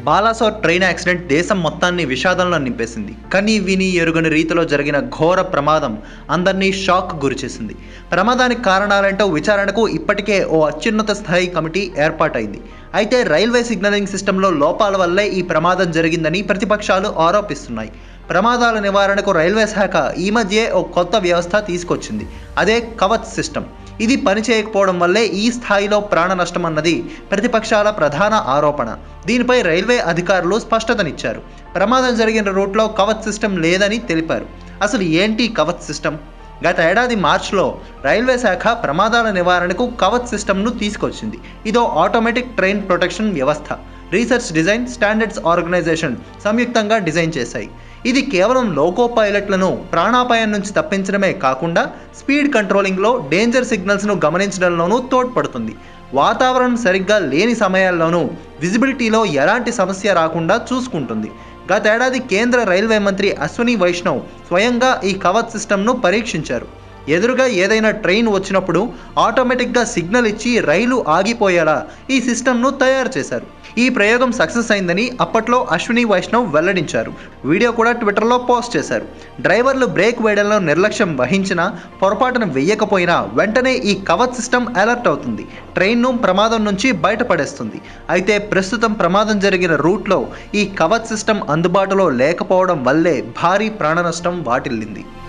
Balasore train accident దేశం మొత్తాన్ని విషాదంలో నింపేసింది కానీ విని ఎరుగని రీతిలో జరిగిన ఘోర ప్రమాదం అందరినీ షాక్ గురిచేసింది ప్రమాదానికి కారణాలంటూ విచారణకు ఇప్పటికే ఓ అత్యున్నత స్థాయి కమిటీ ఏర్పాటైంది అయితే రైల్వే సిగ్నలింగ్ సిస్టంలో లోపాల వల్లే ఈ ప్రమాదం జరిగిందని ప్రతిపక్షాలు ఆరోపిస్తున్నాయి ప్రమాదాల నివారణకు రైల్వే శాఖ ఈ మధ్యే ఓ కొత్త వ్యవస్థ తీసుకొచ్చింది అదే కవచ్ సిస్టమ్ ఇది పనిచేయకపోవడం వల్లే ఈ స్థాయిలో ప్రాణ నష్టం అన్నది ప్రతిపక్షాల ప్రధాన ఆరోపణ దీనిపై రైల్వే అధికారులు స్పష్టతనిచ్చారు ప్రమాదం జరిగిన రూట్లో కవచ్ సిస్టమ్ లేదని తెలిపారు అసలు ఏంటి కవచ్ సిస్టమ్ గత ఏడాది మార్చిలో రైల్వే శాఖ ప్రమాదాల నివారణకు కవచ్ సిస్టమ్ను తీసుకొచ్చింది ఇదో ఆటోమేటిక్ ట్రైన్ ప్రొటెక్షన్ వ్యవస్థ రీసెర్చ్ డిజైన్ స్టాండర్డ్స్ ఆర్గనైజేషన్ సంయుక్తంగా డిజైన్ చేశాయి ఇది కేవలం లోకో పైలట్లను ప్రాణాపాయం నుంచి తప్పించడమే కాకుండా స్పీడ్ కంట్రోలింగ్లో డేంజర్ సిగ్నల్స్ను గమనించడంలోనూ తోడ్పడుతుంది వాతావరణం సరిగ్గా లేని సమయాల్లోనూ విజిబిలిటీలో ఎలాంటి సమస్య రాకుండా చూసుకుంటుంది గతేడాది కేంద్ర రైల్వే మంత్రి అశ్వని వైష్ణవ్ స్వయంగా ఈ కవచ్ సిస్టమ్ను పరీక్షించారు ఎదురుగా ఏదైనా ట్రైన్ వచ్చినప్పుడు ఆటోమేటిక్గా సిగ్నల్ ఇచ్చి రైలు ఆగిపోయేలా ఈ సిస్టమ్ను తయారు చేశారు ఈ ప్రయోగం సక్సెస్ అయిందని అప్పట్లో అశ్విని వైష్ణవ్ వెల్లడించారు వీడియో కూడా ట్విట్టర్లో పోస్ట్ చేశారు డ్రైవర్లు బ్రేక్ వేయడంలో నిర్లక్ష్యం వహించినా పొరపాటున వెయ్యకపోయినా వెంటనే ఈ కవచ్ సిస్టమ్ అలర్ట్ అవుతుంది ట్రైన్ను ప్రమాదం నుంచి బయటపడేస్తుంది అయితే ప్రస్తుతం ప్రమాదం జరిగిన రూట్లో ఈ కవచ్ సిస్టమ్ అందుబాటులో లేకపోవడం వల్లే భారీ ప్రాణ నష్టం వాటిల్లింది